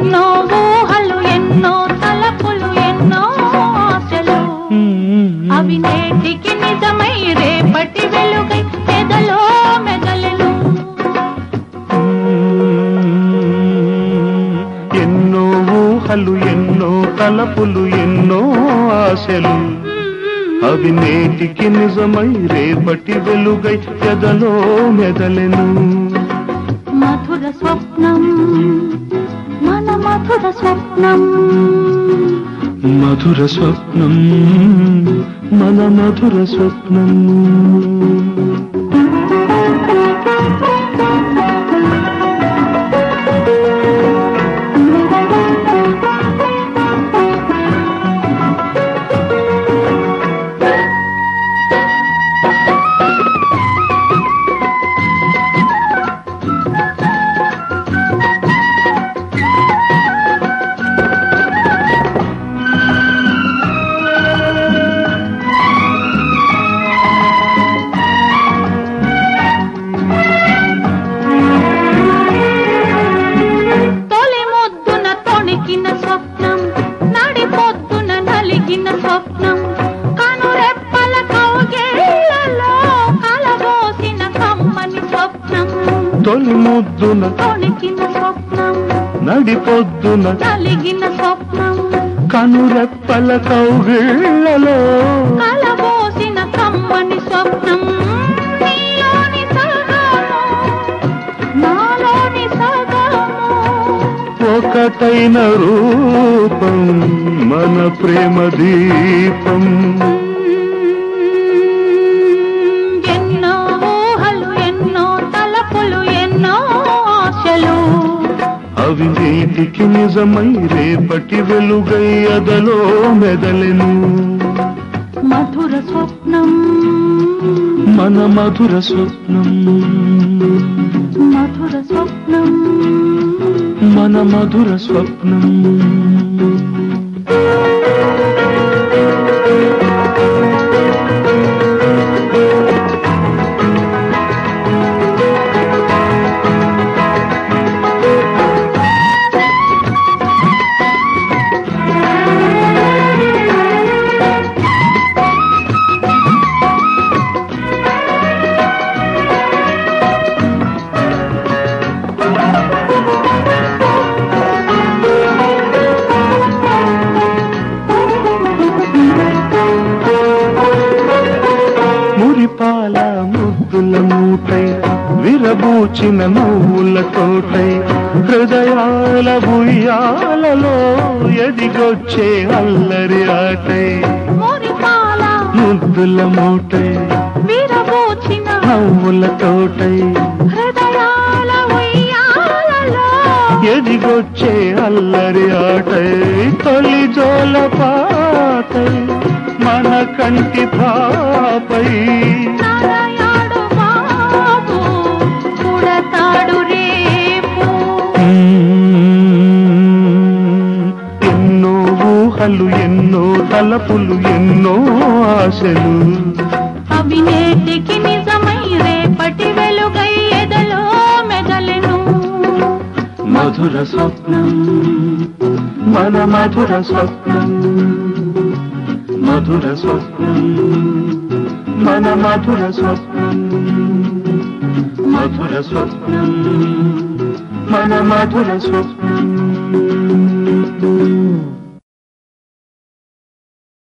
ఎన్నో ఊహలు ఎన్నో తలపులు ఎన్నో ఆశలు అవి నేటికి నిజమై రేపటి వెలుగై పెదలో మెదలెను ఎన్నో ఊహలు ఎన్నో తలపులు ఎన్నో ఆశలు అవి నేటికి నిజమై రేపటి వెలుగై ఎదలో మెదలెను మధుర స్వప్నం మన మధుర స్వప్నం మధుర స్వప్నం మన మధుర స్వప్నం తొలి ముద్దున తొణికిన స్వప్నం నడి పొద్దున నలిగిన స్వప్నం కనురెప్పల కౌగిళ్ళలో కలబోసిన కమ్మని స్వప్నం తొలి ముద్దున తొణికిన స్వప్నం నడిపొద్దున నలిగిన స్వప్నం కనురెప్పల కౌగిళ్ళలో కలబోసిన కమ్మని స్వప్నం నీలోని సగము నాలోని సగము ఒకటైన రూపం మన ప్రేమ దీపం ఎన్నో ఊహలు ఎన్నో తలపులు ఎన్నో ఆశలు అవి నేటికి నిజమై రేపటి వెలుగై అదలో మెదలెను మధుర స్వప్నం మన మధుర స్వప్నం మధుర స్వప్నం మన మధుర స్వప్నం మురిపాల ముద్దుల మూటై విరబూచిన నవ్వుల తోటై హృదయాల ఉయ్యాలలో ఎదిగొచ్చే అల్లరి ఆటై మురిపాల ముద్దుల మూటై విరబోచిన నవ్వుల తోటై హృదయాల ఉయ్యాలలో ఎదిగొచ్చే అల్లరి ఆటై తొలి జోల పాటై మన కంటి పాపై నారాయణుడు బాబు పుడతాడు రేపు ఎన్నో ఊహలు ఎన్నో తలపులు ఎన్నో ఆశలు అవి నేటికి నిజమై రేపటి వెలుగై ఎదలో మెదలెను మధుర స్వప్నం మన మధుర స్వప్నం మధుర స్వప్నం మన మధుర స్వప్నం మధుర స్వప్నం మన మధుర స్వప్నం